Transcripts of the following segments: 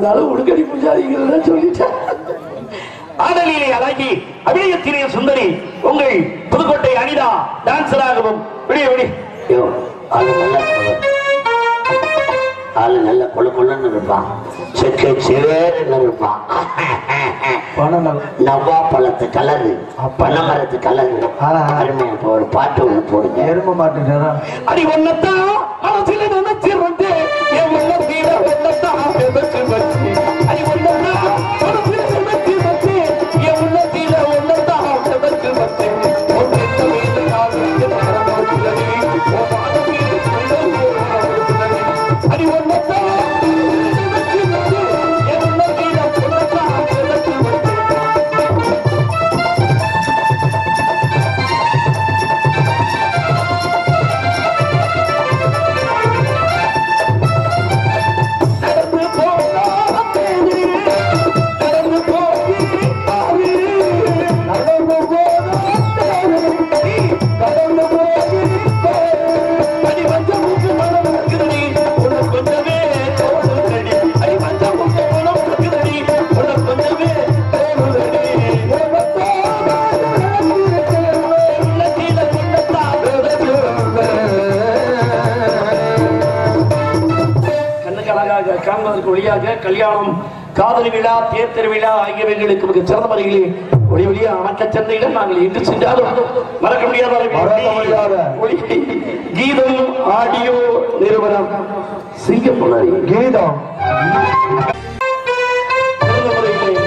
இருந்தாலும் உடுக்கடி பூஜாரிங்கிறத சொல்லிட்டேன் ஆடலிலே அழகி அபிநயத்திலே சுந்தரி உங்கள் புதுக்கோட்டை அனிதா டான்சராகவும் விடிய விடி ஐயோ, ஆளு நல்லா ஆளு நல்ல கொழு கொள்ளுன்னு இருப்பான் செக்க சிவேர்னு இருப்பான் பணம் நல்லா நவ்வா பழத்து கலரு பனைமரத்து கலரு ஆ. அருமையா இப்போ ஒரு பாட்டு ஒண்ணு போடுங்க எரும மாட்டுறா அடி ஒன்னத்தான் மனசில நினைச்சிருந்து என் உள்ளத்தில ஒன்னத்தான் விதைச்சு வச்சு அடி ஒன்னத்தான் மனசில நினைச்சு வச்சு என் உள்ளத்தில ஒன்னத்தான் விதைச்சு வச்சு உன் பெத்த வீட்டு நாள் வந்து மறந்துள்ளது. உன் மாத வீடு கொண்டு அடி ஒன்னத்தான் நினைச்சு வச்சு என் உள்ளத்தில ஒன்னத்தான் விதைச்சு வச்சு நடந்து போகாதே நடந்து போகி பாரு நடந்து போகாதே நடந்து போகி பாரு அடி மஞ்சமுக்கு மனம் இருக்குதடி உனக்கு கொஞ்சமே தோணுதடி அடி மஞ்சமுக்கு மனம் இருக்குதடி உனக்கு கொஞ்சமே தோணுதடி உள்ளத்தில கொண்டத்தான் கண்ணுக்கு அழகாக காண்பதற்கு ஒளியாக கல்யாணம் காதலி விழா தேர் திருவிழா ஆகியவைகளுக்கு மிக சிறந்த முறையிலே ஒளி ஒளியா அணக்க சென்னையிலும் நாங்கள் எங்கு சென்றாலும் மறக்க முடியாத ஒரு மறக்க முடியாத. ஒளி கீதம் ஆடியோ நிறுவனம் சிங்கப்பூர் கீதம் சிறந்த முறையிலே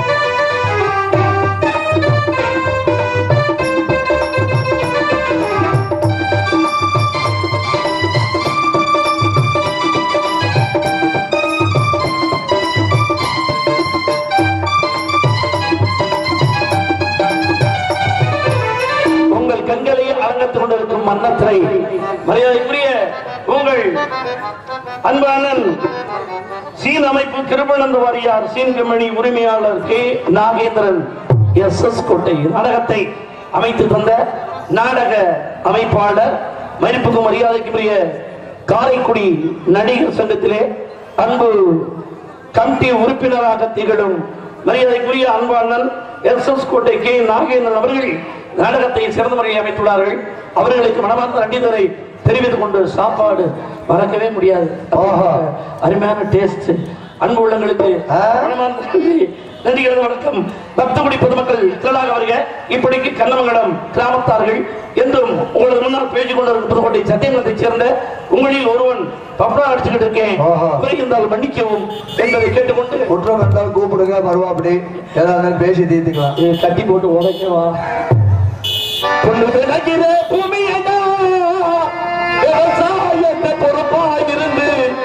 உங்கள் கண்களை அரங்கத்துக் கொண்டிருக்கும் மன்னத்திரை மரியாதைக்குரிய உங்கள் அன்பானன் சீன் அமைப்பு திருப்பனந்த வாரியார் சீன் கம்பெனி உரிமையாளர் K Nagendran S S Kottai நாடகத்தை அமைத்து தந்த நாடக அமைப்பாளர் மதிப்புக்கும் மரியாதைக்குரிய காரைக்குடி நடிகர் சங்கத்திலே அன்பு கமிட்டி உறுப்பினராக திகழும் மரியாதைக்குரிய அன்பாளன் S S Kottai K Nagendran அவர்கள் நாடகத்தை சிறந்த முறையில் அமைத்துள்ளார்கள் அவர்களுக்கு மனமார்ந்த நன்றிதரை தெரிவித்துக் கொண்டு சாப்பாடு மறக்கவே முடியாது ஆஹா. அருமையான டேஸ்ட் அன்பு உள்ளங்களுக்கு ஆ? மனமார்ந்த நன்றி. நன்றிகள் வணக்கம் பக்தகுடி பொதுமக்கள் திரளாக வருக இப்படிக்கு கண்ணமங்கலம் கிராமத்தார்கள் என்றும் உங்களுக்கு முன்னால் பேசிக் கொண்டிருக்கும் புதுக்கோட்டை சத்தியமங்கலத்தைச் சேர்ந்த உங்களில் ஒருவன் பப்டா அடிச்சுக்கிட்டு இருக்கேன் ஆஹா. குறை இருந்தால் மன்னிக்கவும் என்பதை கேட்டுக்கொண்டு குற்றம் இருந்தாலும் கூப்பிடுங்க வருவாப்படி ஏதா இருந்தாலும் பேசி தீர்த்துக்கலாம் இது கட்டி போட்டு உதைக்கவா பொண்ணு விளைகிற பூமியடா விவசாயத்தை பொறுப்பாயிருந்து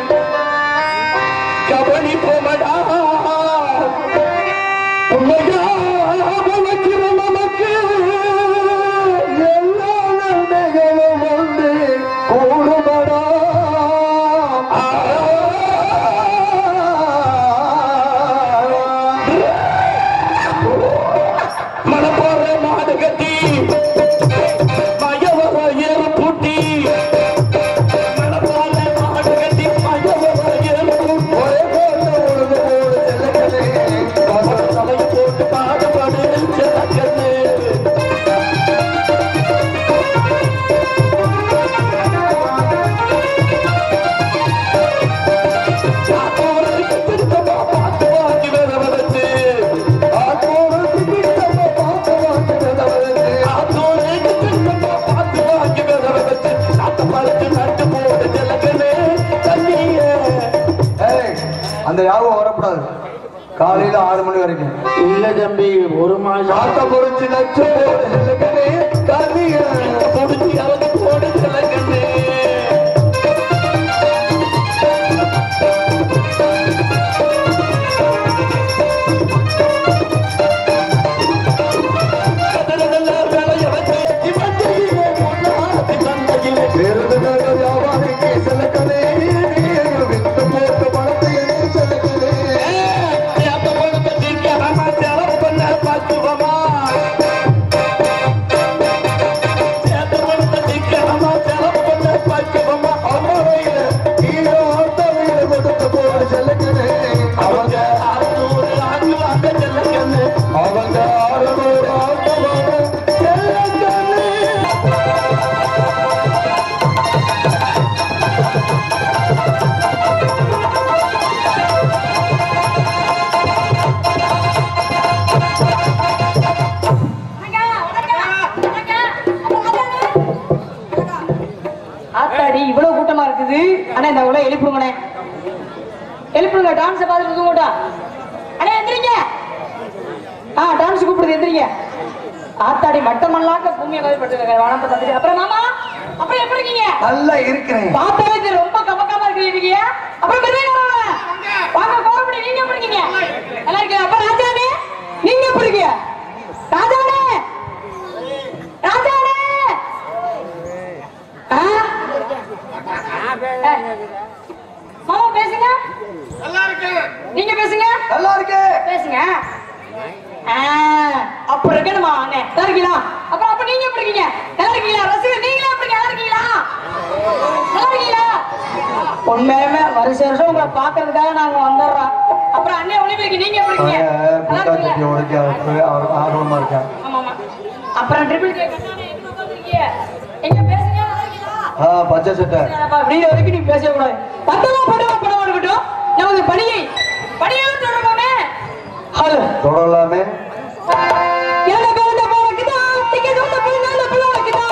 கவனிப்போமடா உண்மையா வளர்க்கிற நமக்கு எல்லா நன்மைகளும் உண்டு கூடுமடா மனப்போற மாடு கட்டி மயவர ஏறு பூட்டி மனப்போற மாடு கட்டி மயவர ஏறு பூட்டி தலை போட்டு பாடுபடு செல்லக்கண்ணு சாத்தோருக்கு திருத்தமா பார்த்து வாங்கி வேற வச்சு ஆத்தோருக்கு திருத்தமா பார்த்து வாங்கி வேற வச்சு ஆத்தோருக்கு திருத்தமா பார்த்து வாங்கி வேற வச்சு சாத்த பழத்து நட்டு போட்டு செல்லக்கண்ணு தண்ணியே ஏய், அந்த யாரும் வரக்கூடாது காலையில ஆறு மணி வரைக்கும் இல்ல தம்பி ஒரு மாசம் காத்த பொறிச்சு நச்சு போடு செல்லக்கண்ணே, கண்ணியே. முடிச்சு இறந்து போடு செல்லக்கண்ணு விருதுநகர் வியாபாரிக்கு செல்லக்கண்ணே, நீர் வித்து போட்ட பணத்தை எனக்கு செல்லக்கண்ணே. பார்த்து ஆத்தாடி இவ்வளவு கூட்டமா இருக்குது அண்ணா இந்த அவ்வளவு எழுப்புங்கண்ணே எழுப்புங்க டான்ஸ் பார்த்துட்டு தூங்கட்டா அண்ணே எந்திரிங்க ஆ டான்ஸ் கூப்பிடுது எந்திரிங்க ஆத்தாடி மட்டமல்லாக்க பூமியை மாதிரி படுத்துருக்க வனப்ப தந்துட்டு அப்புறம் மாமா அப்புறம் எப்படி இருக்கீங்க நல்லா இருக்கிறேன் பார்த்தாலே தெரியும், ரொம்ப கமக்கமா இருக்கீங்க அப்புறம் மெதுவா வாங்க. வாங்க கோரப்படி நீங்க எப்படி இருக்கீங்க நல்லா இருக்கீங்க அப்ப ராஜானே நீங்க எப்படி இருக்கீங்க ராஜானே ராஜானே ஆ? ஏ, மாமா பேசுங்க நீங்க பேசுங்க நல்லா இருக்கு பேசுங்க ஆ, அப்ப இருக்கணுமா அண்ணே நல்லா இருக்கீங்களா அப்புறம் அப்ப நீங்க எப்படி இருக்கீங்க நல்லா இருக்கீங்களா ரசிகர் நீங்களே எப்படி நல்லா இருக்கீங்களா நல்லா இருக்கீங்களா உண்மையுமே வருஷ வருஷம் உங்களை பாக்குறதுக்காக நாங்க வந்துடுறோம் அப்புறம் அண்ணே ஒளிபெருக்கு நீங்க எப்படி இருக்கீங்க நல்லா புத்தாட்டி இருக்கீங்களா உடைக்க அவர் அவர் ஆர்வமா இருக்கேன் ஆமா ஆமா அப்புறம் ட்ரிபிள் கே கண்ணாடி எங்க உட்கார்ந்திருக்கீங்க எங்க பேசுங்க நல்லா இருக்கீங்களா ஆ பச்சை சட்டை வீடியோ வரைக்கும் நீ பேசக்கூடாது பத்தமா படமா படமா இருக்கட்டும் நமது பணியை பணியாளர் தொடர்பாமே ஹலோ தொடரலாமே என்ன பேருந்த போறக்குதா நீங்க சொந்த பிள்ளை நல்ல பிள்ளை வைக்குதா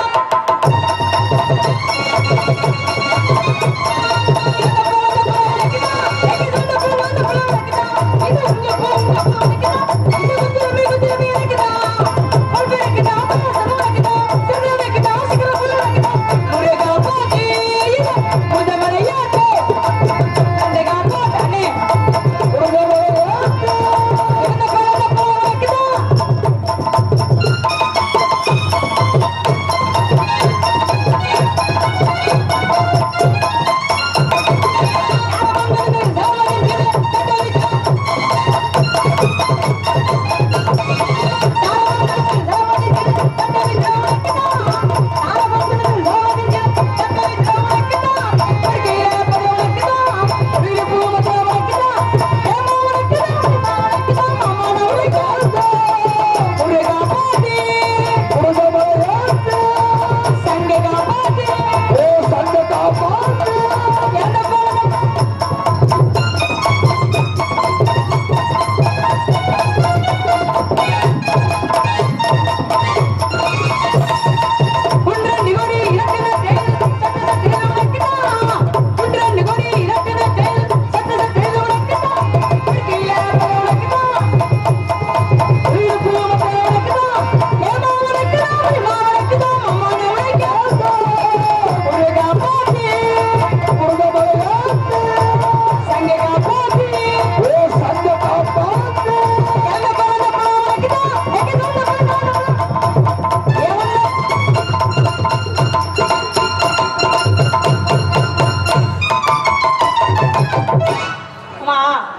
அம்மா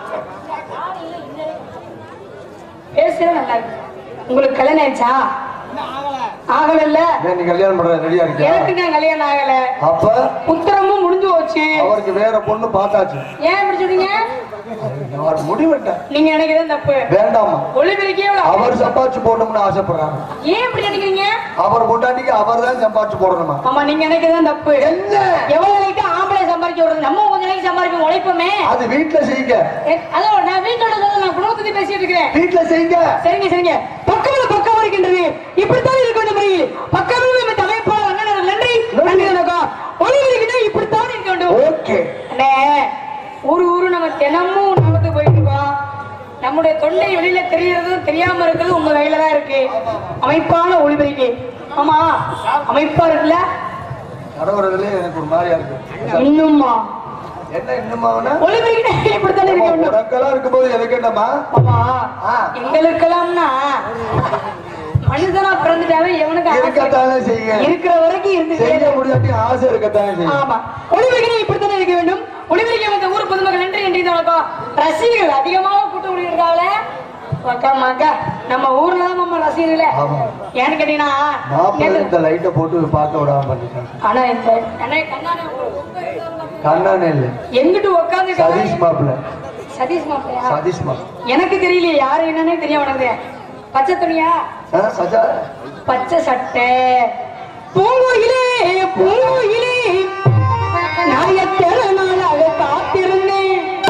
பேசுறது நல்லா இருக்கு உங்களுக்கு கல்யாணம் ஆயிடுச்சா ஆகல இல்ல ஏன் நீ கல்யாணம் பண்ற ரெடியா இருக்கியா எனக்கு நான் கல்யாணம் ஆகல அப்ப உத்தரமும் முடிஞ்சு போச்சு அவருக்கு வேற பொண்ணு பார்த்தாச்சு ஏன் இப்படி சொல்றீங்க அவர் முடிவிட்டேன் நீங்க நினைக்கிறது தப்பு வேண்டாமா ஒளிபெருக்கே அவர் சம்பாதிச்சு போடணும்னு ஆசைப்படுறாங்க ஏன் இப்படி நினைக்கிறீங்க அவர் பொண்டாட்டிக்கு அவர் தான் சம்பாதிச்சு போடணுமா ஆமா நீங்க நினைக்கிறது தப்பு என்ன எவ்வளவு நாளைக்கு ஆம்பளை சம்பாதிக்க விடுறது நம்ம கொஞ்ச நாளைக்கு சம்பாதிப்போம் உழைப்போமே அது வீட்டுல செய்யுங்க ஏ, அதோ நான் வீட்டோட சொல்ல நான் குடும்பத்தை பத்தி பேசிட்டு இருக்கிறேன் வீட்டுல செய்யுங்க சரிங்க சரிங்க பக்கத்துல பக்கம் இருக்கின்றது இப்படித்தான் இருக்க வேண்டும் முறையில் பக்கமே நம்ம அமைப்பாளர் அண்ணன் நன்றி நன்றி வணக்கம் ஒளிபெருக்கினா இப்படித்தான் இருக்க வேண்டும் ஓகே அண்ணே ஊரு ஊரு நம்ம தினமும் நடந்து போயிட்டு இருக்கோம் நம்முடைய தொண்டை வெளியில தெரியறது தெரியாம இருக்கிறது உங்க கையில தான் இருக்கு அமைப்பான ஒளிபெருக்கி ஆமா அமைப்பா இருக்குல்ல கடவுறதுல எனக்கு ஒரு மாதிரியா இருக்கு இன்னுமா என்ன இன்னுமா ஒளிபெருக்கினா இப்படித்தான் இருக்க வேண்டும் உனக்கெல்லாம் இருக்கும்போது எனக்கு என்னமா ஆமா ஆ. எங்களுக்கெல்லாம்னா மனுஷனா பிறந்துட்டாவே எவனுக்கு ஆசை இருக்கத்தானே செய்யுங்க இருக்கிற வரைக்கும் இருந்துட்டே செய்ய முடியாட்டி ஆசை இருக்கத்தானே செய்யும் ஆமா ஒளிபெருக்கினை இப்படித்தானே இருக்க வேண்டும் ஒளிபெருக்கி வந்த ஊர் பொதுமக்கள் நன்றி நன்றி வணக்கம் ரசிகர்கள் அதிகமாக கூட்டம் கூடியிருக்காங்களே அக்கா அக்கா நம்ம ஊர்ல தான் நம்ம ரசிகர்களே ஆமா. ஏன்னு கேட்டீங்கன்னா மாப்பிள்ளை நேத்து- இந்த லைட்டை போட்டு பார்க்க விடாம பண்ணிட்டாங்க ஆனா இந்த அண்ணே, கண்ணாடி கண்ணானே இல்ல எங்கிட்டு உட்காந்து சதீஷ் மாப்பிள்ளை சதீஷ் மாப்பிளையா சதீஷ் மாப்பிள்ளை எனக்கு தெரியலையே யாரு என்னன்னே தெரிய உனக்கு பச்சை துணியா ஆ, சஜா பச்சை சட்டை பூங்குயிலே பூங்குயிலே நான் எத்தனை நாளாக காத்திருந்தேன்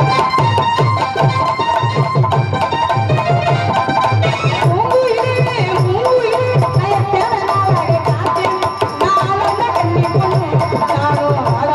பூங்குயிலே, பூங்குயிலே, நான் எத்தனை நாளாக காத்திருந்தேன். நான் வந்த கன்னி பொண்ணு, நானும் ஆட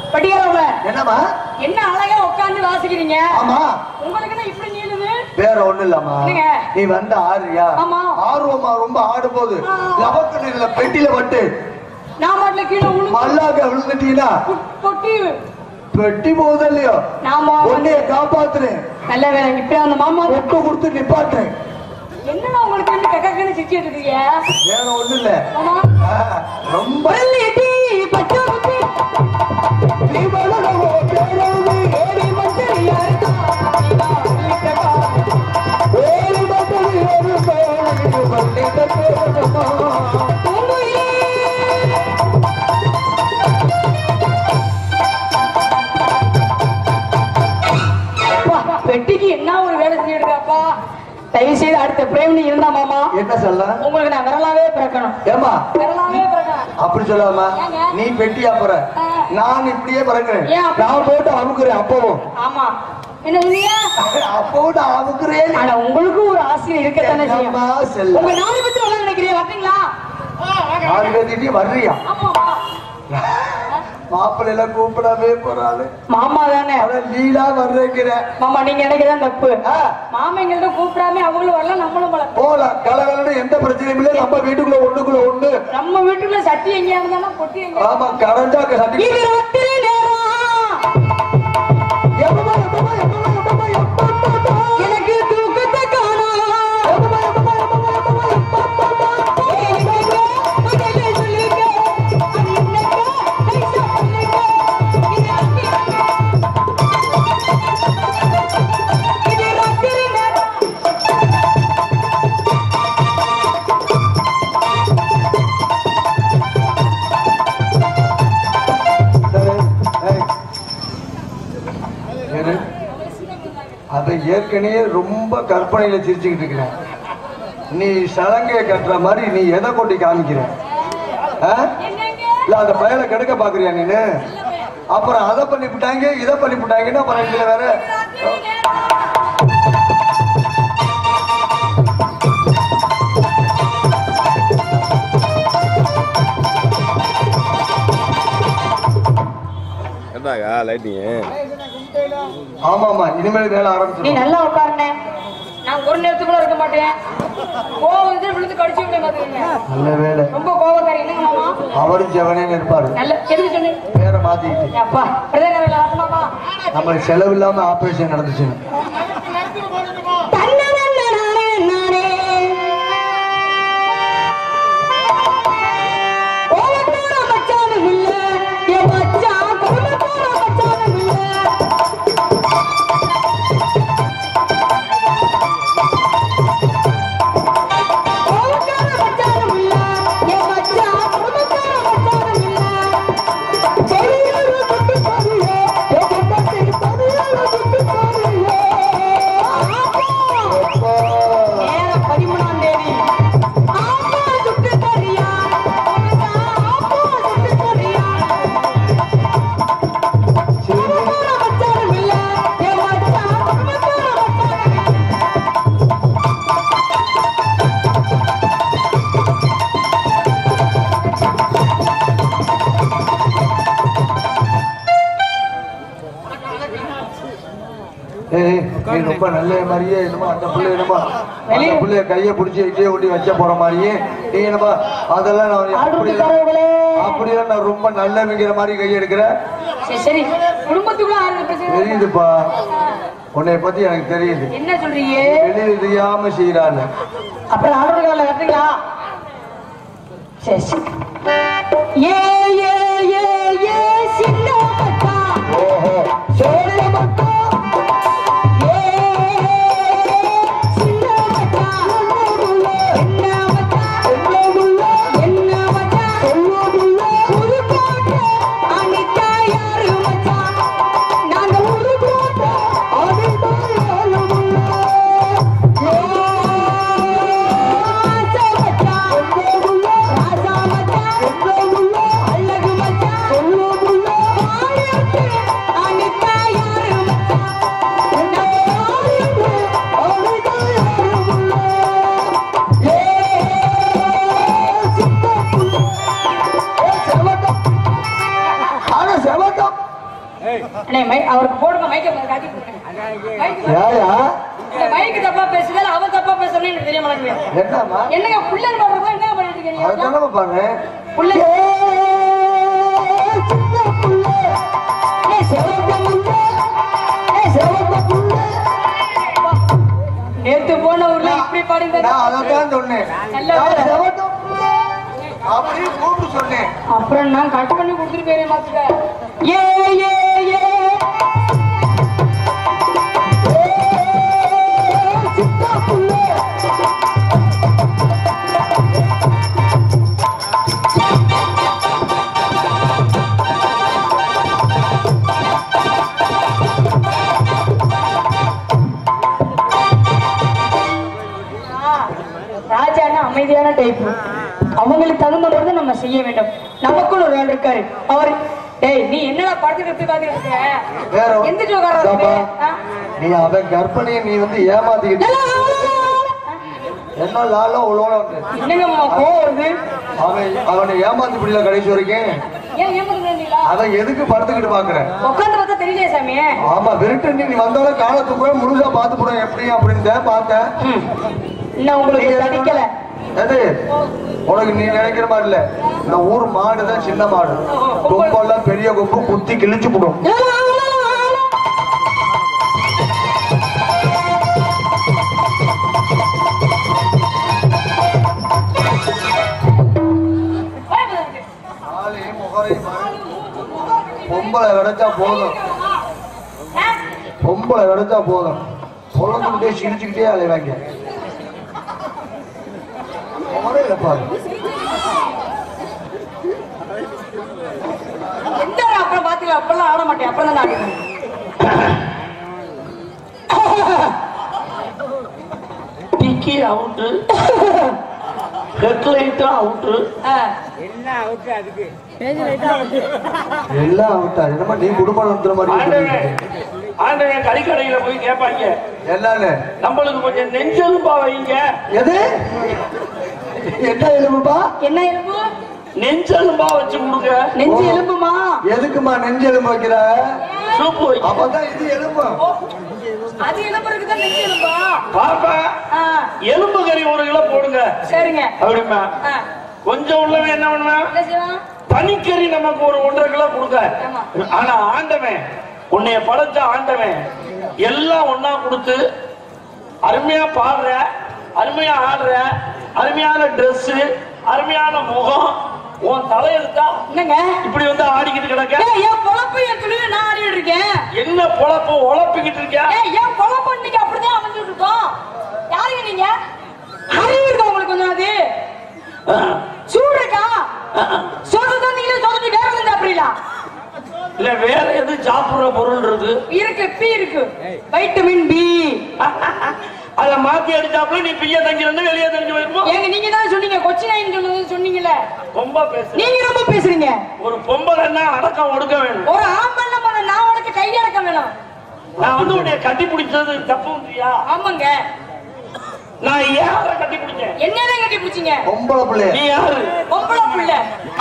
பட்டியாரவங்க என்னம்மா என்ன அழகா உட்கார்ந்து வாசிக்கிறீங்க ஆமா உங்களுக்கு என்ன இப்படி நீளுது வேற ஒண்ணு இல்லம்மா என்னங்க? நீ வந்து ஆடுறியா ஆமா. ஆர்வமா ரொம்ப ஆடும் போது ஆ. லவக்கு நீர்ல பெட்டியில பட்டு நான் பாட்டுல கீழே உழுந்து மல்லாக்க விழுந்துட்டீங்கன்னா பொட்டி பெட்டி போகுது இல்லையோ நாம உன்னைய காப்பாத்துறேன் நல்ல வேலை இப்ப அந்த மாமா ஒட்டு கொடுத்து நிப்பாட்டுறேன் என்னடா உங்களுக்கு வந்து கக்கன்னு சிரிச்சிட்டு இருக்கீங்க வேற ஒண்ணு இல்ல ஆமா ஆ, ரொம்ப வெள்ளி பச்சை குத்தி நீ வளரவோ பேரவு ஏறி மஞ்சள் யாருக்கா? ஏறி மஞ்சள் ஏறு பேரு வள்ளித பேரமா. அப்பா, பெட்டிக்கு என்ன ஒரு வேலை செஞ்சிருக்காப்பா தயவு செய்து அடுத்த பிரேமினி இருந்தா மாமா என்ன சொல்ல உங்களுக்கு நான் விரலாவே பிறக்கணும் ஏமா விரலாவே பிறக்கணும் அப்படி சொல்லாமா ஏங்க? நீ பெட்டியா போற ஆ. நான் இப்படியே பிறக்கிறேன் ஏன் அப்படி? நான் போட்டு அமுக்குறேன் அப்பவும் ஆமா என்ன சொன்னீங்க அப்பவும் நான் அமுக்குறேன் ஆனா உங்களுக்கும் ஒரு ஆசையம் இருக்கத்தானே செய்யும் என்னம்மா செல்லம்? உங்க நாலு பத்தி நல்லா நினைக்கிறீங்க வரீங்களா நாலு பேர்த்திட்டயும் வர்றியா ஆமா மாப்பிள்ளை எல்லாம் கூப்பிடாமே போறாளு மாமா தானே அதான் லீலா வர்றேங்கிற மாமா நீங்க நினைக்கிறதான் தப்பு ஆ, மாமா எங்கள்ட்ட கூப்பிடாம அவங்களும் வரலாம் நம்மளும் வரலாம் போலாம் கலகலன்னு எந்த பிரச்சனையும் இல்லை நம்ம வீட்டுக்குள்ள ஒண்ணுக்குள்ள ஒண்ணு நம்ம வீட்டுக்குள்ள சட்டி எங்கேயா இருந்தாலும் பொட்டி எங்க ஆமா கரண்டா சட்டி இது ராத்திரி நேரம் எப்பமா, எப்பமா, எப்பமா, எப்பமா, எப்பமா, எனக்கு தூக்கத்தை காணோம் எப்பமா, எப்பமா, எப்பமா, எப்பமா, எப்பமா, ஏய். ஏறு. அதை ஏற்கனவே ரொம்ப கற்பனையில சிரிச்சுக்கிட்டு இருக்கிறேன் நீ சலங்கைய கட்டுற மாதிரி நீ எதை கொண்டு காமிக்கிற ஆ? இல்ல அந்த பயலை கெடுக்க பாக்குறியா நீனு அப்புறம் அதை பண்ணி விட்டாங்க இதை பண்ணி விட்டாங்கன்னா அப்புறம் இதுல வேற என்னக்கா லைட்டிங்கு ஆமாமா இனிமேல் வேலை நீ ஆரம்பிச்சிடும் நல்லா உட்காருனே நான் ஒரு நேரத்துக்குள்ள இருக்க மாட்டேன் கோவம் வந்து விழுந்து கடிச்சு விட மாட்டேங்க நல்ல வேலை ரொம்ப கோவக்காரி என்னங்க மாமா அவரும் செவனேன்னு இருப்பாரு நல்ல எதுக்கு சொன்னீங்க பேரை மாத்திக்கிட்டு அப்பா பிரதேச வேலை வரட்டுமாப்பா நம்மளுக்கு செலவு இல்லாம ஆபரேஷன் நடந்துச்சுன்னு நேரம் பதிமூணாம் தேதி ஆப்பா சுட்டு தரியா ஆப்பா சுட்டு தரியா குடும்பத்தோட மச்சானும் இல்ல என் மச்சான் குடும்பத்தோட மச்சானும் இல்ல. ஏய் நீ ரொம்ப நல்ல மாதிரியே என்னமோ அந்த பிள்ளை என்னமோ அந்த வெளியே- பிள்ளைய கையை பிடிச்சி இட்லியை ஒட்டி வச்ச போற மாதிரியே நீ என்னமோ அதெல்லாம் நான் அப்படி ஆடுறதுக்காரவங்களே. அப்படியெல்லாம் நான் ரொம்ப நல்லவங்கிற மாதிரி கை எடுக்கிறேன் சரி சரி குடும்பத்துக்குள்ள ஆறு பிரச்சனை தெரியுதுப்பா உன்னை பத்தி எனக்கு தெரியுது என்ன சொல்றீங்க வெளியில் தெரியாம செய்யறான்னு அப்புறம் ஆடுறதுக்கால கட்டுங்களா சரி சரி ஏ ஏ ஏ ஏ சின்ன மச்சான் ஓஹோ சோழ மக்கா ஏ சின்ன மச்சான் என்ன மச்சான் என்ன மச்சான் புதுக்கோட்டை அனிதா யாரு மச்சான் நாங்க புதுக்கோட்டை அனிதா யாரு ஆசை மச்சான் ராசா மச்சான் அழகு மச்சான் அண்ணே மை அவருக்கு போடுங்க மைக்க காட்டி கொடுங்க மைக்கு ஏயா இந்த மைக்கு தப்பா பேசுதா அவன் தப்பா பேசுறேன்னு எனக்கு தெரிய மாட்டேங்குது என்னம்மா என்னங்க புள்ளர் பாடுறதா என்ன பண்ணிட்டு இருக்கீங்க அதுதானே பாரு புள்ள நேத்து போன ஊர்ல இப்படி பாடிங்க நான் அதைத்தான் சொன்னேன் நல்ல நான் வேலை. செவட்டும் அப்படின்னு கூப்பிட்டு சொன்னேன் அப்புறம் நான் கட் பண்ணி கொடுத்துட்டு போயிருந்தேன் மாத்துக்க ஏ ஏ ஏ ராஜானா அமைதியான டைப் அவங்களுக்கு தகுந்த மாதிரி தான் நம்ம செய்ய வேண்டும் நமக்குள்ள ஒரு ஆள் இருக்காரு அவர் டேய் நீ என்னடா படத்துக்கு எப்படி பாத்துக்கிட்டு வேற இருக்க ஒரு- எந்திரிச்சு உட்கார்றது பாப்பா, நீ அவன் கற்பனையை நீ வந்து ஏமாத்திக்கிட்டு என்ன லாலும் உழவன என்னங்க மாமா கோவம் வருது அவன் அவனை ஏமாத்தி பிடில கடைசி வரைக்கும் ஏன் ஏமாத்துறீங்களா அவன் எதுக்கு படுத்துக்கிட்டு பாக்குற உட்காந்து பார்த்தா தெரியலையே சாமி ஆமா விருட்டு நீ வந்தாலும் காலத்துக்கு கூட முழுசா பார்த்து போட எப்படி அப்படின்னு பார்த்தேன் இன்னும் உங்களுக்கு தடிக்கல எது உனக்கு நீ நினைக்கிற மாதிரி இல்ல இந்த ஊர் மாடு தான் சின்ன மாடு கொம்பெல்லாம் பெரிய கொம்பு குத்தி கிழிச்சு போடும் ஆளையும் முகரையும் பாரு. பொம்பளை கிடைச்சா போதும் பொம்பளை கிடைச்சா போதும் பொழந்துக்கிட்டே சிரிச்சுக்கிட்டே அலைவாங்க முகரையில பாரு எந்த அப்புறம் பாத்துக்கலாம் அப்பெல்லாம் ஆட மாட்டேன் அப்புறம் தான் ஆடுவேன் டிக்கி அவுட்டு ஹெட்லைட்டும் அவுட்டு ஆ. எல்லாம் அவுட்டா என்னமா நீ குடும்பம் நடத்துற மாதிரி ஆண்டவன் சொல்லிட்டு ஆண்டவன் கறிக்கடையில போய் கேட்பாங்க எல்லான்னு நம்மளுக்கு கொஞ்சம் நெஞ்செலும்பா வைங்க எது என்ன எலும்புப்பா என்ன எலும்பு நெஞ்செலும்பா வச்சு கொடுங்க நெஞ்சு ஓ. எலும்புமா எதுக்குமா நெஞ்சு எலும்பு வைக்கிற சூப்பு வைக்க அப்பதான் இது எலும்பு அது எலும்பு இருக்குதான் நெஞ்சு எலும்பா பாப்பா ஆ, எலும்பு கறி ஒரு கிலோ போடுங்க சரிங்க அப்படிமா ஆ, கொஞ்சம் உள்ளவன் என்ன பண்ணுவேன் என்ன செய்வான் பனிக்கறி நமக்கு ஒரு ஒன்றரை கிலோ கொடுங்க ஆமா. ஆனா ஆண்டவன் உன்னைய படைச்ச ஆண்டவன் எல்லாம் ஒண்ணா கொடுத்து அருமையா பாடுற அருமையா ஆடுற அருமையான Dress அருமையான முகம் உன் தலையெழுத்தா என்னங்க இப்படி வந்து ஆடிக்கிட்டு கிடக்க ஏய், என் பொழப்பு என் துணிவு நான் ஆடிட்டு இருக்கேன் என்ன பொழப்பு உழப்பிக்கிட்டு இருக்க ஏய், என் பொழப்பு இன்னைக்கு அப்படிதான் அமைஞ்சுட்டு இருக்கோம் யாருங்க நீங்க அறிவு இருக்கா உங்களுக்கு கொஞ்சம் அது சூடு இருக்கா சொல்றது நீங்களே சொல்லிட்டு வேற எதுவும் சாப்பிடலாம் இல்ல வேற எது சாப்பிடுற பொருள் இருக்கு இருக்கு பி இருக்கு வைட்டமின் பி அத மாத்தி அடிச்சாப்புல நீ பிய்ய தங்கிருந்து வெளியே தங்கி வருமோ ஏங்க நீங்க தான் சொன்னீங்க கொச்சி நாயின்னு சொன்னது சொன்னீங்கல்ல ரொம்ப பேசு நீங்க ரொம்ப பேசுறீங்க ஒரு பொம்பளைன்னா அடக்கம் ஒடுக்க வேணும் ஒரு ஆம்பளை நம்ம நான் உனக்கு கையடக்க வேணும் நான் வந்து உன்னைய கட்டி பிடிச்சது தப்புன்றியா ஆமாங்க நான் யார கட்டி பிடிச்சேன் என்னதான் கட்டி பிடிச்சீங்க பொம்பளை பிள்ளைய நீ யாரு பொம்பளை புள்ள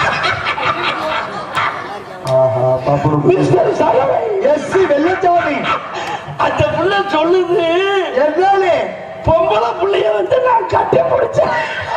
ஆஹா பாப்புரு மிஸ்டர் சரவை எஸ் வெள்ளச்சாமி அந்த புள்ள சொல்லுது என்னாலே பொம்பளை புள்ளைய வந்து நான் கட்டி பிடிச்சேன்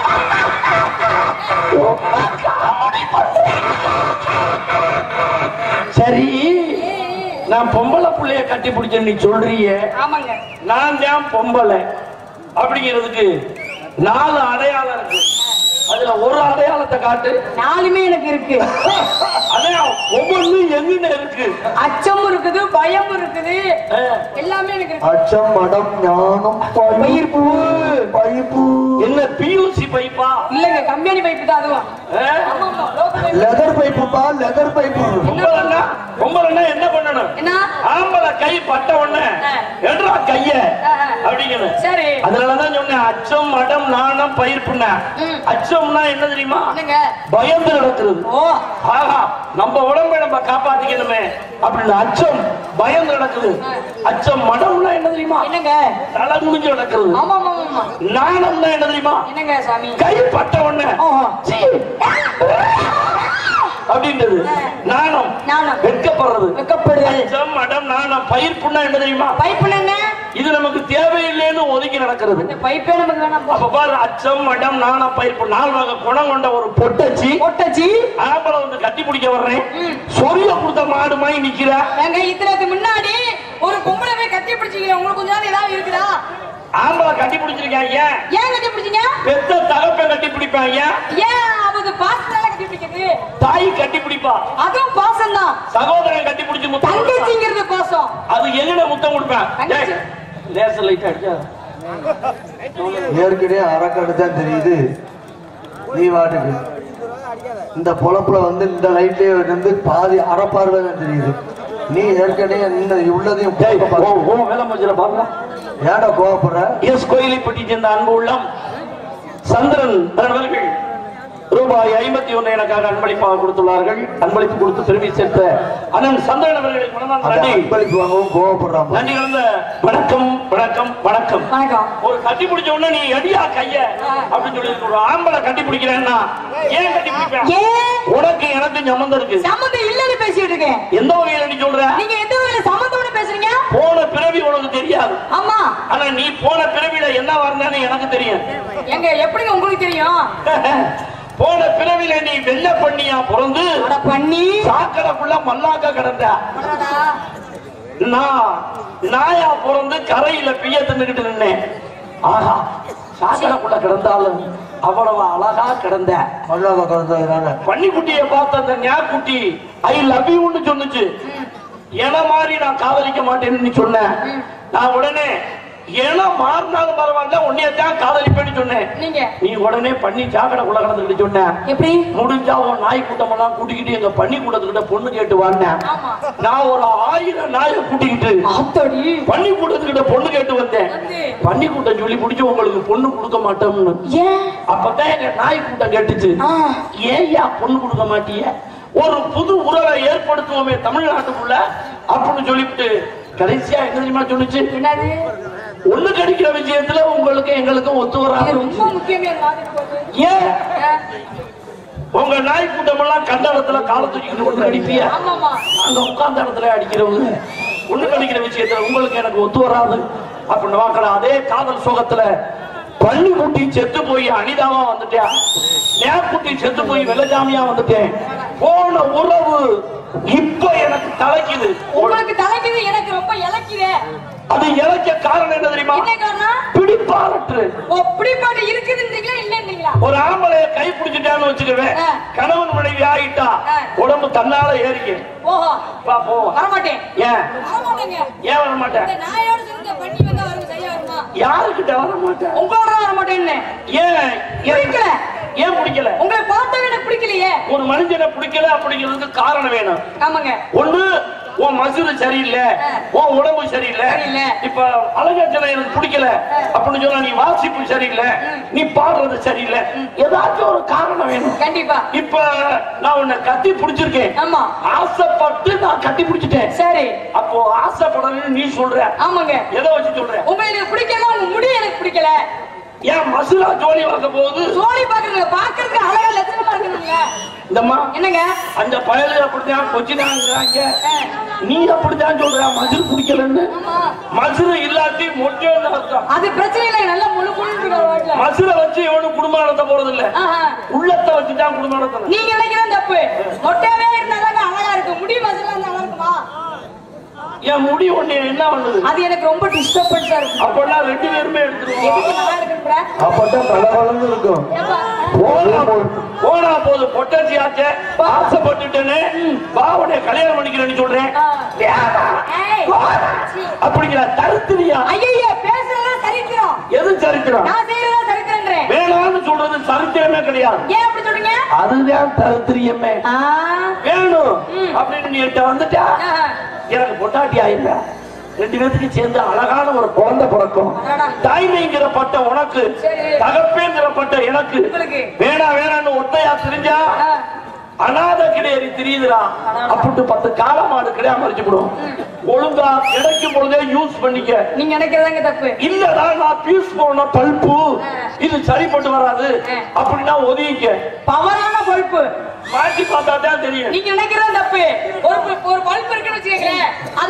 சரி நான் பொம்பளை புள்ளைய கட்டி பிடிச்சேன் நீ சொல்றியே ஆமாங்க நான் தான் பொம்பளை அப்படிங்கிறதுக்கு நாலு அடையாளம் இருக்கு அதுல ஒரு அடையாளத்தை காட்டு நாலுமே எனக்கு இருக்கு அதான் ஒவ்வொன்றும் எங்கன்னு இருக்கு அச்சமும் இருக்குது பயம் இருக்குது ஆ. எல்லாமே எனக்கு இருக்கு அச்சம் மடம் ஞானம் பயிர்ப்பு பயிர்ப்பு என்ன பியூசி பைப்பா இல்லங்க கம்பெனி பைப்பு தான் அதுவும் ஆ? ஆமா ஆமா local pipe. லெதர் பைப்புப்பா லெதர் பைப்பு பொம்பளைன்னா பொம்பளைன்னா என்ன பண்ணணும் என்ன ஆம்பளை கை பட்ட உடனே ஆ. எடுறா கைய ஆ, ஆ. அப்படிங்கணும் சரி அதனாலதான் சொன்னேன் அச்சம் மடம் நாணம் பயிர்ப்புன்னா ம். அச்சம்னா என்ன தெரியுமா என்னங்க பயந்து நடக்கிறது ஓ ஆஹா நம்ம உடம்பை நம்ம காப்பாத்திக்கணுமே அப்படின்னு அச்சம் பயந்து நடக்குது அச்சம் மடம்னா என்ன தெரியுமா என்னங்க தலை குனிஞ்சு நடக்கிறது ஆமா ஆமா ஆமா நாணம்னா என்ன தெரியுமா என்னங்க சாமி கை பட்ட உடனே ஓஹோ சீ, அப்படின்றது நாணம் நாணம். வெட்கப்படுறது வெட்கப்படுதல். அச்சம் மடம் நான் பயிர் புண்ணா என்ன தெரியுமா பைப்பு என்ன இது நமக்கு தேவையில்லைன்னு ஒதுக்கி நடக்கிறது இந்த பைப்பே நமக்கு வேணாம் போ. அப்ப பாரு அச்சம் மடம் நாண பயிர் நாலு வகை குணம் கொண்ட ஒரு பொட்டச்சி ஒட்டச்சி ஆம்பளை வந்து கட்டி பிடிக்க வர்றேன் சொரிய கொடுத்த மாடு மாதிரி நிக்கிற எங்க இத்தனைக்கு முன்னாடி ஒரு பொம்பளை போய் கட்டி பிடிச்சிக்கிறேன் உங்களுக்கு கொஞ்ச நாள் ஏதாவது இருக்குதா ஆம்பளை கட்டி பிடிச்சிருக்கேன் ஏன் ஏன் கட்டி பிடிச்சீங்க பெத்த தகப்பை கட்டி பிடிப்பேன் ஏன் ஏன் அவங்க பாசத்தால கட்டி பிடிக்கிறது தாய் கட்டி பிடிப்பா அதுவும் பாசம் தான் சகோதரன் கட்டி பிடிச்சு முத்தம் கொடுப்பேன். தங்கச்சிங்கிறது பாசம் அது எங்கட முத்தம் கொடுப்பேன் தங்கச்சி. டேய், லேசர் லைட் அடிச்சா ஏற்கனவே அறக்கடு தான் தெரியுது நீ வாட்டுக்கு இந்த பொழப்புல வந்து இந்த லைட்லயே வந்து பாதி அறப்பார்வை தான் தெரியுது நீ ஏற்கனவே இந்த உள்ளதையும் டேய், போக்க ஓ, பாரு. ஓ, வேலை மஞ்சள் பாருங்க ஏன்டா கோவப்படுற எஸ் கோயிலைப்பட்டி சேர்ந்த அன்பு உள்ளம் சந்திரன் அவர்கள் ரூபாய் ஐம்பத்தி ஒன்று எனக்காக அன்பளிப்பாக கொடுத்துள்ளார்கள் அன்பளிப்பு கொடுத்து திரும்பி சேர்த்த அண்ணன் சந்திரன் அவர்களுக்கு மனமார்ந்த அந்த நன்றி அன்பளிப்பு வாங்கவும் கோவப்படுறான் நன்றி கலந்த வணக்கம் வணக்கம் வணக்கம் வணக்கம் ஒரு கட்டி பிடிச்ச உடனே நீ அடியா கைய அப்படின்னு சொல்லி ஒரு ஆம்பளை கட்டி பிடிக்கிறேன்னா ஏன் கட்டி பிடிப்பேன் ஏன் உனக்கு எனக்கு சம்மந்தம் இருக்கு சம்மந்தம் இல்லன்னு பேசிட்டு இருக்கேன் எந்த வகையில நீ சொல்ற நீங்க எந்த வகையில சம்மந்தோட பேசுறீங்க போன பிறவி உனக்கு தெரியாது ஆமா ஆனா நீ போன பிறவில என்ன வரணும்னு எனக்கு தெரியும் எங்க எப்படிங்க உங்களுக்கு தெரியும் போன பிறவில நீ வெள்ள பண்ணியா பிறந்து அட பண்ணி சாக்கடைக்குள்ள மல்லாக்க கிடந்த அடடா. நான் நாயா பிறந்து கரையில பிய தின்னுகிட்டு நின்னேன் ஆஹா சாக்கடைக்குள்ள கிடந்தாலும் அவ்வளவு அழகா கிடந்த மல்லாக கலந்ததுனால பன்னிக்குட்டியை பார்த்த அந்த ஞாக்குட்டி ஐ லவ் யூன்னு சொன்னுச்சு என மாதிரி நான் காதலிக்க மாட்டேன்னு நீ சொன்னேன் நான் உடனே என மாறினாலும் பரவாயில்ல உன்னையத்தான் காதலிப்பேன்னு சொன்னேன் நீங்க நீ உடனே பண்ணி சாக்கடைக்குள்ள கிடந்துக்கிட்டு சொன்ன எப்படி முடிஞ்சா உன் நாய் கூட்டம் எல்லாம் கூட்டிக்கிட்டு எங்க பன்னி கூட்டத்துக்கிட்ட பொண்ணு கேட்டு வந்தேன் ஆமா நான் ஒரு ஆயிரம் நாயை கூட்டிக்கிட்டு ஆத்தடி பன்னி கூட்டத்துக்கிட்ட பொண்ணு கேட்டு வந்தேன் வந்து. பன்னி கூட்டம் சொல்லி பிடிச்சு உங்களுக்கு பொண்ணு கொடுக்க மாட்டோம்னு ஏன் அப்பதான் எங்க நாய் கூட்டம் கேட்டுச்சு ஆ. ஏய்யா பொண்ணு கொடுக்க மாட்டிய ஒரு புது உறவை ஏற்படுத்துவோமே தமிழ்நாட்டுக்குள்ள அப்படின்னு சொல்லிவிட்டு கடைசியா என்ன தெரியுமா சொன்னுச்சு என்னது ஒண்ணு கிடைக்கிற விஷயத்துல உங்களுக்கு எங்களுக்கும் ஒத்து இது வராது ரொம்ப முக்கியமே அந்த மாதிரி போகுது. ஏன் ஆ, உங்க நாய் கூட்டம் எல்லாம் கண்ட இடத்துல காலை தூக்கிட்டு ஒண்ணு அடிப்பிய ஆமாமா அங்க உட்கார்ந்த இடத்துல அடிக்கிறவங்க ஒண்ணு கிடைக்கிற விஷயத்துல உங்களுக்கு எனக்கு ஒத்து வராது அப்படின்னு வாக்கல அதே காதல் சுகத்துல பள்ளி குட்டி செத்து போய் அனிதாவா வந்துட்டேன் நேக்குட்டி செத்து போய் வெள்ளஜாமியா வந்துட்டேன் போன உறவு இப்ப எனக்கு தலைக்குது உங்களுக்கு தலைக்குது எனக்கு ரொம்ப இலக்குதே அது இழைக்க காரணம் என்ன தெரியுமா என்ன காரணம் பிடிப்பாரற்று ஓ பிடிப்பாடு இருக்குதுன்றீங்களா இல்லன்றீங்களா ஒரு ஆம்பளைய கை பிடிச்சிட்டான்னு வச்சுக்கவே ஆ. கணவன் மனைவி ஆகிட்டா ஆ. உடம்பு தன்னால ஏறிக்க ஓஹோ வா போவோம் வரமாட்டேன் ஏன் வரமாட்டேங்க ஏன் வர மாட்டேன் இந்த நாயோட சேர்ந்து பண்ணி வந்தா வரும் சரியா வருமா யாருக்கிட்ட வர மாட்டேன் உங்களோட தான் வரமாட்டேன்னு ஏன் ஏன் பிடிக்கல. ஏன் பிடிக்கல உங்களை பார்த்தவே எனக்கு பிடிக்கலையே ஒரு மனுஷனை பிடிக்கல அப்படிங்கிறதுக்கு காரணம் வேணும் ஆமாங்க ஒண்ணு உன் மசூது சரியில்லை ஆ. உன் உடம்பு சரியில்லை சரியில்லை. இப்ப அழகாச்சனை எனக்கு பிடிக்கல அப்படின்னு சொன்னா நீ வாசிப்பு சரியில்லை நீ பாடுறது சரியில்லை ஏதாச்சும் ஒரு காரணம் வேணும் கண்டிப்பா இப்ப நான் உன்னை கட்டி பிடிச்சிருக்கேன் ஆமா ஆசைப்பட்டு நான் கட்டி பிடிச்சிட்டேன் சரி அப்போ ஆசைப்படணும்னு நீ சொல்ற ஆமாங்க எதை வச்சு சொல்ற உங்களுக்கு எனக்கு பிடிக்கல உங்க முடி எனக்கு பிடிக்கல ஏன் மசுரா ஜோலி வாங்க போகுது சோழி பாக்குறீங்க பாக்குறதுக்கு அழகா லட்சணமா இருக்குதுங்க இந்தம்மா என்னங்க அந்த பயலு அப்படித்தான் கொச்சினாங்கிறாங்க நீ அப்படித்தான் சொல்ற மசுரு பிடிக்கலன்னு ஆமா மசுரு இல்லாட்டி மொட்டைன்னு அர்த்தம் அது பிரச்சனை இல்லை நல்லா முழு முழு இருக்கு வாட்டில மசுரை வச்சு எவனும் குடும்பம் நடத்த போறது இல்ல ஆஹா. உள்ளத்தை வச்சுதான் குடும்பம் நடத்தணும் நீங்க நினைக்கிறது தப்பு மொட்டையாவே இருந்தாதாங்க அழகா இருக்கு முடி மசலா இருந்தா நல்லா இருக்குமா என் முடி ஒண்ணு என்ன பண்ணுது அது எனக்கு ரொம்ப டிஸ்டர்பன்ஸா இருக்கு அப்பனா ரெண்டு பேருமே எடுத்துருவோம் எதுக்கு நல்லா இருக்குன்ற அப்பதான் கலகலன்னு இருக்கும் ஏப்பா, போனா போனா போது பொட்டாச்சி ஆச்சே ஆசைப்பட்டுட்டேன்னு பாவனை கல்யாணம் பண்ணிக்கிறேன்னு சொல்றேன் ஆ. வேணாம். ஏய், சீ. அப்படிங்கிற தருத்திரியா ஐயையே, பேசுறதெல்லாம் சரித்திரம் எது சரித்திரம் நான் செய்யறதா சரித்திரன்றேன் வேணாம்னு சொல்றது சரித்திரமே கிடையாது ஏன் அப்படி சொல்றீங்க அதுதான் தருத்திரியமே ஆ, வேணும் ம். அப்படின்னு நீ என்கிட்ட வந்துட்டா ஆஹா. எனக்கு பொட்டாட்டி ஆயிருந்தா ரெண்டு பேத்துக்கு சேர்ந்து அழகான ஒரு குழந்தை பிறக்கும் அடடா. தாய்மைங்கிற பட்ட உனக்கு சரி. தகப்பேங்கிற பட்ட எனக்கு உங்களுக்கு. வேணா வேணான்னு ஒத்தையா தெரிஞ்சா ஆ, அனாதை கிடையாது தெரியுதுடா அப்படின்ட்டு பத்து காலமாடு கிடையாம மறிச்சுவிடும் ஒழுங்கா கிடைக்கும் பொழுதே யூஸ் பண்ணிக்க நீங்க நினைக்கிறதாங்க தப்பு இல்லடா நான் பீஸ் போன பல்பு இது சரிப்பட்டு வராது ஆ. அப்படின்னா ஒதுங்கிக்க பவரான பல்பு மாட்டி பார்த்தா தான் தெரியும் நீங்க நினைக்கிறது தப்பு ஒரு ஒரு பல்ப் இருக்குன்னு வச்சுக்கோங்களேன்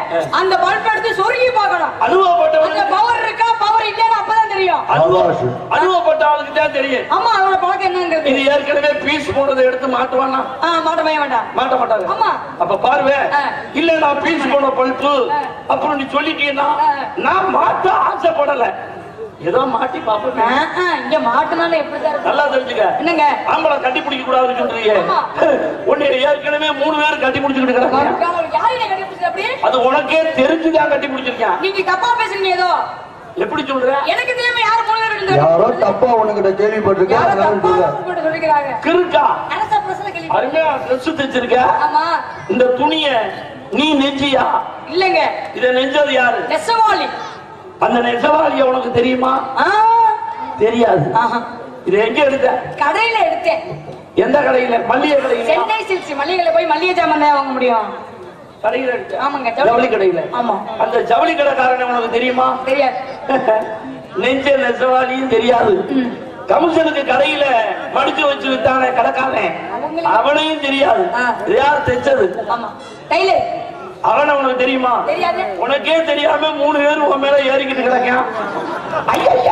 அந்த பல்ப் எடுத்து சொருகி பார்க்கணும் அந்த அனுபவப்பட்டவனுக்கு பவர் இருக்கா பவர் இல்லைன்னு அப்பதான் தெரியும் அனுபவம் அனுபவப்பட்ட ஆளுக்கு தான் தெரியும் ஆமா அவனோட பழக்கம் என்னங்கிறது இது ஏற்கனவே பீஸ் போனதை எடுத்து மாட்டுவானா ஆ, மாட்ட பையன் வேண்டாம் மாட்ட மாட்டாங்க ஆமா. அப்ப பாருவே ஆ. இல்ல நான் பீஸ் போன பல்பு ஆ. அப்புறம் நீ சொல்லிட்டீங்கன்னா ஆ. நான் மாட்ட ஆசைப்படல ஏதோ மாட்டி ஆ, பாப்பேன் ஆ, இங்க மாட்டினாலும் எப்படிதான் இருக்கும் நல்லா தெரிஞ்சுக்க என்னங்க ஆம்பளை கட்டி பிடிக்க கூடாதுன்னு சொல்றீங்க ஆமா. உன்னை ஏற்கனவே மூணு பேர் கட்டி பிடிச்சிக்கிட்டு இருக்கிறாங்க யாரு கண்டுபிடிச்சது அப்படி அது உனக்கே தெரிஞ்சுதான் கட்டி பிடிச்சிருக்கான் நீங்க தப்பா பேசுறீங்க ஏதோ எப்படி சொல்ற எனக்கு தெரியாம யாரு மூணு பேர் இருந்தாங்க யாரோ தப்பா உனக்கிட்ட கேள்விப்பட்டிருக்கேன் யாரோ அதனால தப்பா சொல்றேன். உங்ககிட்ட சொல்லிக்கிறாங்க கிறுக்கா அரசா பிரசன கேள்வி அருமையா ட்ரெஸ் தைச்சிருக்க ஆமா இந்த துணிய நீ நெஞ்சியா இல்லங்க இத நெஞ்சது யாரு நெசவாளி அந்த நெசவாளிய உனக்கு தெரியுமா ஆ, தெரியாது ஆஹா. இது எங்க எடுத்த கடையில எடுத்தேன் எந்த கடையில மல்லிகை கடையில சென்னை சில்க்ஸ் மளிகைல போய் மளிகை ஜாமான் தான் வாங்க முடியும் கடையில எடுத்த ஆமாங்க ஜவுளி கடையில ஆமா அந்த ஜவுளி கடைக்காரன் உனக்கு தெரியுமா தெரியாது நெஞ்ச நெசவாளியும் தெரியாது கமிஷனுக்கு கடையில மடிச்சு வச்சு வித்தானே கடைக்காரன் அவங்களுக்கு- அவனையும் தெரியாது ஆ. இது யார் தைச்சது ஆமா டைலர் அவனை உனக்கு தெரியுமா தெரியாது உனக்கே தெரியாம மூணு பேர் உன் மேல ஏறிக்கிட்டு கிடக்கான் ஐயா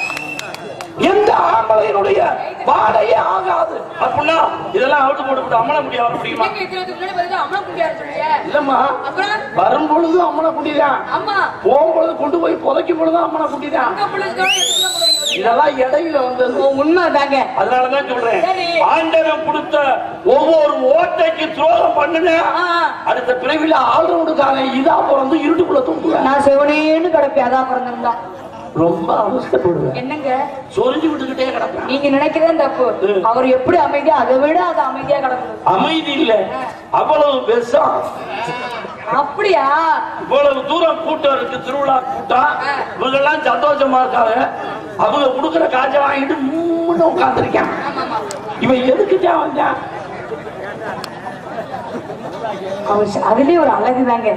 எந்த ஆம்பளையினுடைய வாடையே ஆகாது அப்படின்னா இதெல்லாம் அவுட்டு போட்டு போட்டு அம்மன முடிய வர முடியுமா இன்னைக்கு இருக்கிறதுக்கு முன்னாடி பார்த்தா அம்மள குண்டியா சொல்றீங்க இல்லம்மா அப்புறம் வரும் பொழுது அம்மன குட்டிதான் ஆமா போகும் பொழுது கொண்டு போய் புதைக்கும் பொழுது அம்மன குட்டிதான் அங்க பிள்ளைங்களோட எடுத்துட்டு போறீங்க இதெல்லாம் இடையில வந்தது உண்மைதாங்க அதனாலதான் சொல்றேன் சரி. ஆண்டவன் கொடுத்த ஒவ்வொரு ஓட்டைக்கு துரோகம் பண்ணுன ஆ. அடுத்த பிறவில ஆல்ரவுண்டுக்காரன் இதா பிறந்து இருட்டுக்குள்ள தூக்குவேன் நான் செவனேன்னு கிடப்பேன் அதான் பிறந்திருந்தா ரொம்ப அவஸ்தப்படுவேன் என்னங்க சொரிஞ்சு விட்டுக்கிட்டே கிடப்பேன் நீங்க நினைக்கிறதே தப்பு ம். அவர் எப்படி அமைதியா அதை விட அது அமைதியா கிடக்குது அமைதி இல்ல அவ்வளவு விஷம் அப்படியா இவ்வளவு தூரம் கூட்டம் இருக்கு திருவிழா கூட்டம் இவங்க எல்லாம் சந்தோஷமா இருக்காங்க அவங்க கொடுக்குற காய்ச்சல் வாங்கிட்டு மூணு உட்காந்துருக்கான் இவன் எதுக்கு தான் வந்தான் அவர் ச- அதுலயே ஒரு அழகு தாங்க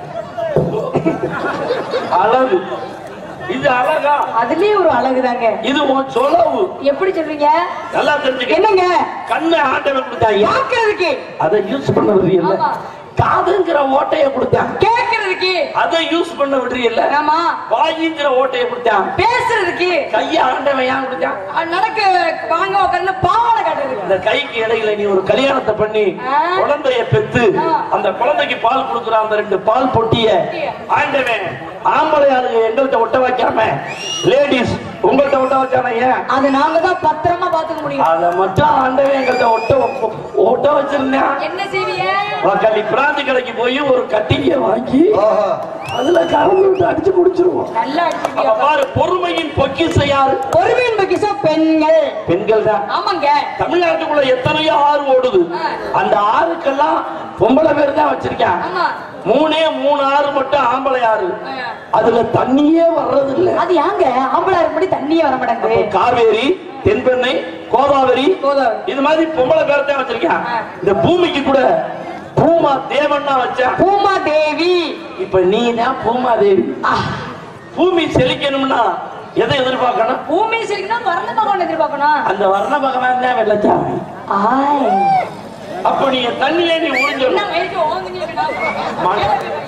அழகு இது அழகா அதுலயே ஒரு அழகு தாங்க இது உன் சொலவு எப்படி சொல்றீங்க நல்லா தெரிஞ்சுக்க என்னங்க கண்ணை ஆண்டவன் கொடுத்தாங்க பாக்குறதுக்கு அதை யூஸ் பண்ண விடுறீல்ல ஆமா. காதுங்கிற ஓட்டைய கொடுத்தான் கேக்குறதுக்கு அதை யூஸ் பண்ண விடுறீல்ல ஆமா வாயிங்கிற ஓட்டைய கொடுத்தான் பேசுறதுக்கு கைய ஆண்டவன் ஏன் கொடுத்தான் அஹ் நடக்க வாங்க உட்கார்ந்து பாவாடை காட்டுறதுக்கு இந்த கைக்கு இடையில நீ ஒரு கல்யாணத்தை பண்ணி ஆ. குழந்தைய பெத்து ஆ. அந்த குழந்தைக்கு பால் கொடுக்குற அந்த ரெண்டு பால் பொட்டிய பொட்டிய. ஆண்டவன் ஆம்பளை ஆளுங்க எங்கள்கிட்ட ஒட்ட வைக்காம லேடிஸ் உங்கள்கிட்ட ஒட்ட வச்சானே ஏன் அது நாங்க தான் பத்திரமா பாத்துக்க முடியும் அத மட்டும் ஆண்டவன் எங்கள்கிட்ட ஒட்ட வைப்ப- ஒட்ட வச்சிருந்தேன் என்ன செய்வீங்க கள்ளி பிராந்தி கடைக்கு போய் ஒரு கட்டிங்க வாங்கி ஆஹா. அதுல கலந்து விட்டு அடிச்சு குடிச்சிருவோம் நல்லா அப்ப அடிச்சுப்பியா பாரு பொறுமையின் பொக்கிசம் யாரு பொறுமையின் பக்கிசம் பெண்கள் பெண்கள் தான் ஆமாங்க தமிழ்நாட்டுக்குள்ள எத்தனையோ ஆறு ஓடுது ஆ. அந்த ஆறுக்கெல்லாம் பொம்பளை பேர் தான் வச்சிருக்கான் ஆமா மூணே மூணு ஆறு மட்டும் ஆம்பளை ஆறு ஆ. அதுல தண்ணியே வர்றது இல்ல அது ஏங்க ஆம்பளை முடி தண்ணியே வர மாட்டேங்குது காவேரி தென்பெண்ணை கோதாவரி கோதாவரி. இது மாதிரி பொம்பளை பேர் தான் வச்சிருக்கான் ஆ. இந்த பூமிக்கு கூட பூமா தேவன்னா வச்சான் பூமா தேவி இப்ப நீ தான் பூமா தேவி ஆ, பூமி செழிக்கணும்னா எதை எதிர்பார்க்கணும் பூமி சிரிக்கணும் வர்ண பகவான் எதிர்பார்க்கணும் அந்த வர்ண பகவான் தான் வெள்ளச்சாமி ஆய் அப்ப நீ தண்ணியே நீ என்ன உறிஞ்சிடணும் மயக்க ஓங்குனீங்கன்னா? மழை.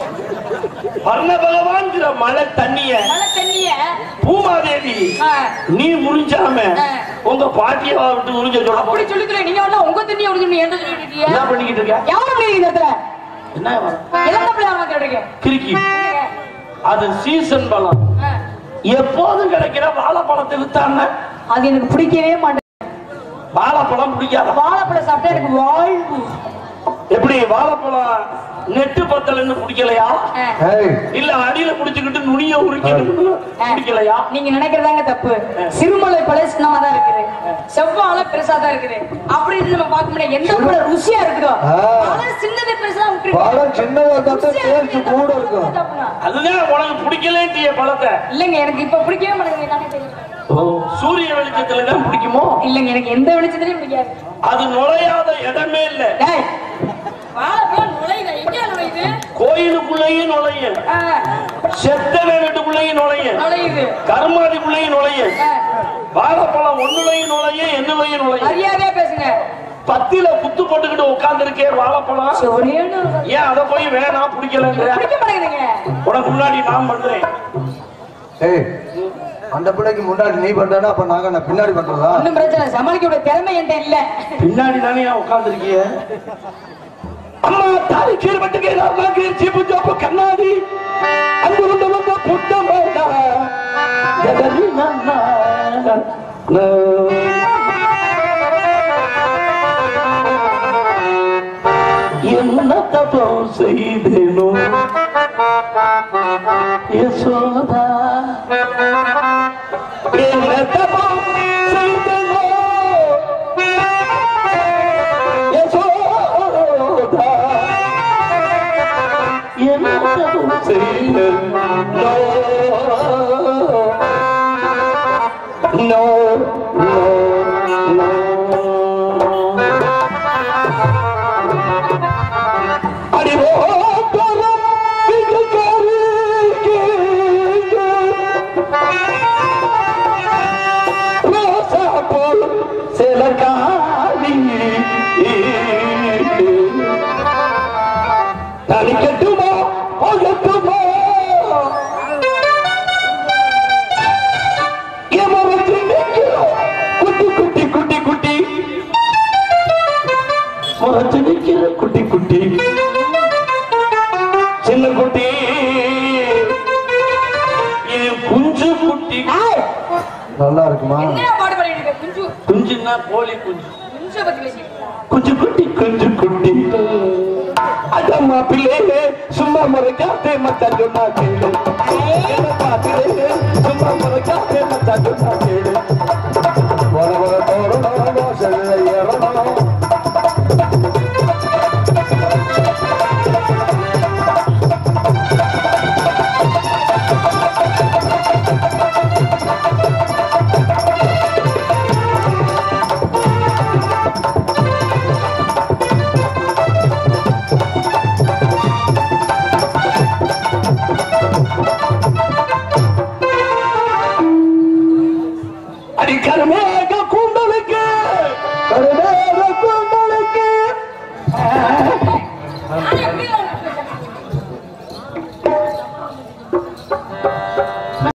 வர்ண பகவான்ங்கிற மழை தண்ணிய மழை தண்ணிய பூமாதேவி ஆ, நீ உறிஞ்சாம ஆ. உங்க பாட்டியை விட்டு உறிஞ்ச சொல்ல அப்படி போறீங்க சொல்லிக்கல நீங்க வந்து உங்க தண்ணிய ஒழுங்கு என்ன சொல்லிட்டு இருக்கீங்க என்ன பண்ணிக்கிட்டு இருக்க யாரும் பண்ணீங்க இந்த இடத்துல என்ன வர? இளந்த பிள்ளையார் கேட்டுருங்க கிறுக்கி அது சீசன் பழம் எப்போதும் கிடைக்கிற வாழைப்பழத்தை வித்தான அது எனக்கு பிடிக்கவே மாட்டேன் வாழைப்பழம் பிடிக்காத வாழைப்பழம் சாப்பிட்டா எனக்கு வாழ்வு எப்படி வாழைப்பழம் நெட்டு பத்தலன்னு பிடிக்கலையா ஆ. ஏய், இல்ல அடியில புடிச்சுக்கிட்டு நுனிய உரிக்கணும்னு பிடிக்கலையா நீங்க நினைக்கிறதாங்க தப்பு சிறுமலை பழம் சின்னமா தான் இருக்குது செவ்வாழை பெருசா தான் இருக்குது அப்படி இருந்து நம்ம பார்க்க முடியாது எந்த பழம் ருசியா இருக்குதோ ஆ. பழம் சின்னது பெருசா பழம் சின்னதா தான் டேஸ்ட் கூட இருக்கும் அதுதான் உனக்கு பிடிக்கலேன்ட்டிய பழத்தை இல்லங்க எனக்கு இப்ப பிடிக்கவே மாட்டேங்குது என்னன்னு தெரியல சூரிய வெளிச்சத்துல தான் பிடிக்குமோ இல்லங்க எனக்கு எந்த வெளிச்சத்துலயும் பிடிக்காது அது நுழையாத இடமே இல்ல டேய், வாழைப்பழம் நுழையுதா எங்க நுழையுது கோயிலுக்குள்ளேயும் நுழையும் ஆ, செத்தவ வீட்டுக்குள்ளேயும் நுழையும் நுழையுது கருமாதிக்குள்ளேயும் நுழையும் ஆ, வாழைப்பழம் ஒண்ணுலையும் நுழையும் என்னுலையும் நுழையும் மரியாதையா பேசுங்க பத்தில குத்து போட்டுக்கிட்டு உட்கார்ந்து இருக்கேன் வாழைப்பழம் ஒரே ஒரு ஏன் அதை போய் வேணாம் பிடிக்கலன்ற பிடிக்க மாட்டேங்குதுங்க உனக்கு முன்னாடி நான் பண்றேன் ஏய் அந்த பிள்ளைக்கு முன்னாடி நீ பண்றனா அப்ப நாங்க நான் பின்னாடி பண்றதா ஒண்ணும் பிரச்சனை இல்ல. சமாளிக்க திறமை என்கிட்ட இல்ல பின்னாடி தானே உட்கார்ந்துருக்கிய அம்மா தாலி கீழ் மட்டுக்கே நான் கீழ்ச்சி புஜாப்பு கண்ணாடி அங்கு கொண்டு வந்த புத்தம் என்ன தப்பம் செய்தேனோ யசோதா என்ன தப்பம் செய்தேனோ யசோதா என்ன தப்பம் செய்தேனோ No, no, no. அடிவோட்டரம் விஜயகாரிக்கு ரோசாப்பூர் சிலகாரி தனிக்கட்டுமா போகட்டுமா எமரத்து நிற்கிறோம் குட்டி குட்டி குட்டி குட்டி முறைச்சு நிற்கிற குட்டி குட்டி சின்ன குட்டி என் குஞ்சு குட்டி நல்லா இருக்குமா என்ன பாடு பண்ணிட்டு இருக்க குஞ்சு குஞ்சுன்னா கோழி குஞ்சு குஞ்சு பத்தி பேசிட்டு இருக்க. குஞ்சு குட்டி குஞ்சு குட்டி அதம்மா பிள்ளையே சும்மா முறைக்காத்தே மத்த சொன்னா கேளு என்னப்பா பிள்ளையே சும்மா முறைக்காத்தே மத்த சொன்னா கேளு வர வர தோறணும் செல்ல ஏறணும் அடிக்கருமே